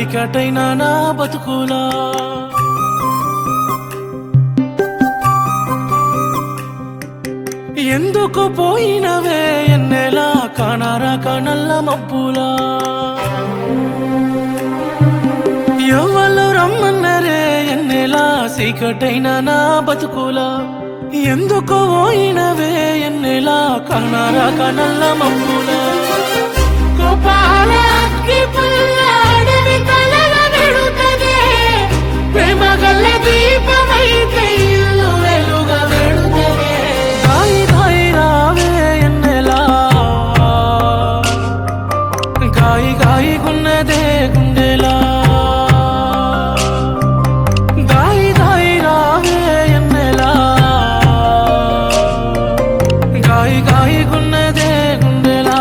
చీకటైన నా బతుకులా ఎందుకు పోయినవే ఎన్నెలా కానారా కనల్ల మబ్బులా ఎవరు రమ్మన్నరే ఎన్నెలా చీకటైన నా బతుకులా ఎందుకు పోయినవే ఎన్నెలా కానారా కనల్ల మబ్బులా గోపాల అగ్గి పుల్ల అడవి కలల వెడుతదే ప్రేమ గల్ల దీపమైతే ఇల్లు వెలుగ వెడుతదే దాయి దాయి రావే ఎన్నెలా గాయి గాయి గున్నదే గుండెలా దాయి దాయి రావే ఎన్నెలా గాయి గాయి గున్నదే గుండెలా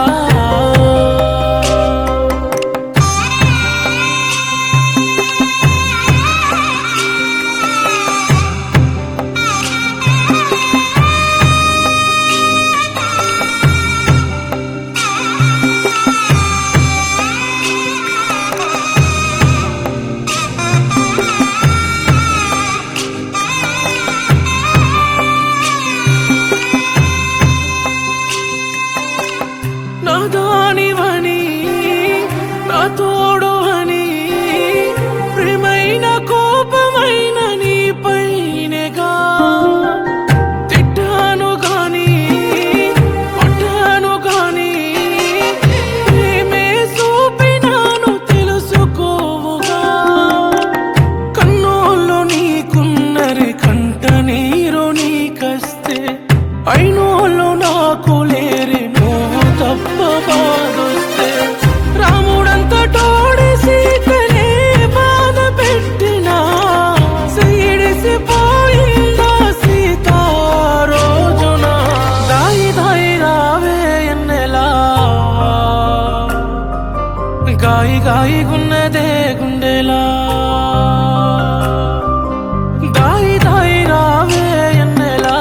నా దానివని నా తోడు అని ప్రేమైన కోపమైన నీ పైనగా తిట్టాను గాని పట్టాను గాని ప్రేమే చూపినాను తెలుసుకోవుగా కన్నోళ్ళు నీకున్నరి కంట నీరు నీకస్తే అయినోళ్ళు నాకు లేరి నువ్వు తప్ప బాధొస్తే రాముడంత తోడి సీతనే బాధ పెట్టినా సీడిసిపోయిందా సీత ఆ రోజున దాయి దాయి రావే ఎన్నెలా గాయి గాయి గున్నదే గుండెలా దాయి దాయి రావే ఎన్నెలా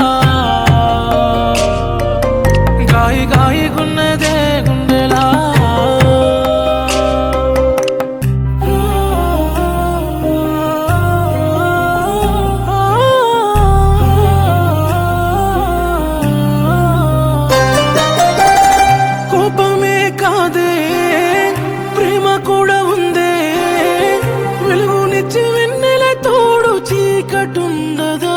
గాయి గాయి గున్నదే గుండెలా కోపమే కాదే ప్రేమ కూడా ఉందే వెలుగునిచ్చి వెన్నెల తోడు చీకటుండదా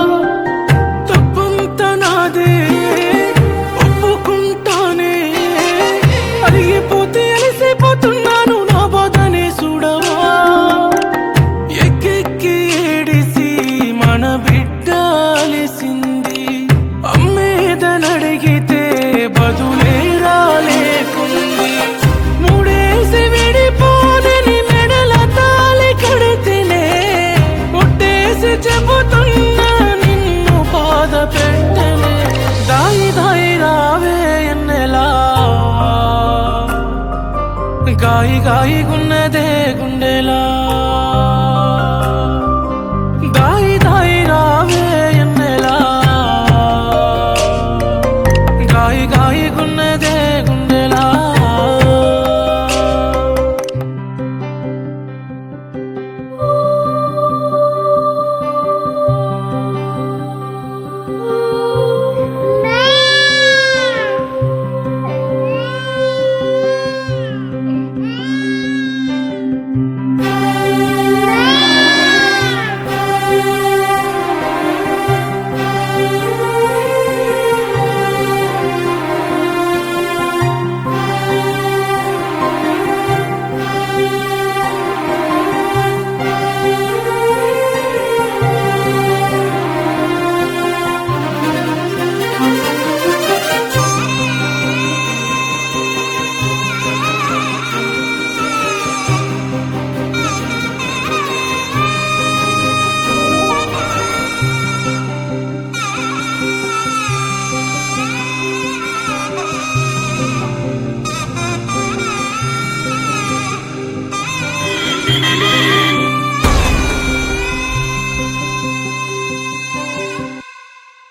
తప్పంత నాదే ఒప్పుకుంటానే అరిగిపోతే అలసిపోతున్నాను నా బాధనే చూడవా ఎక్కెక్కి ఏడిసి మన బిడ్డ అలిసింది అమ్మేదనడిగితే బదులే రాలేకుంది మూడేసి విడిపోదని మెడల తాలి కడితేనే ముట్టేసి చెబుతున్నా నిన్ను బాధ పెట్టనే దాయి దాయి రావే ఎన్నెలా గాయి గాయి గున్నదే గుండెలా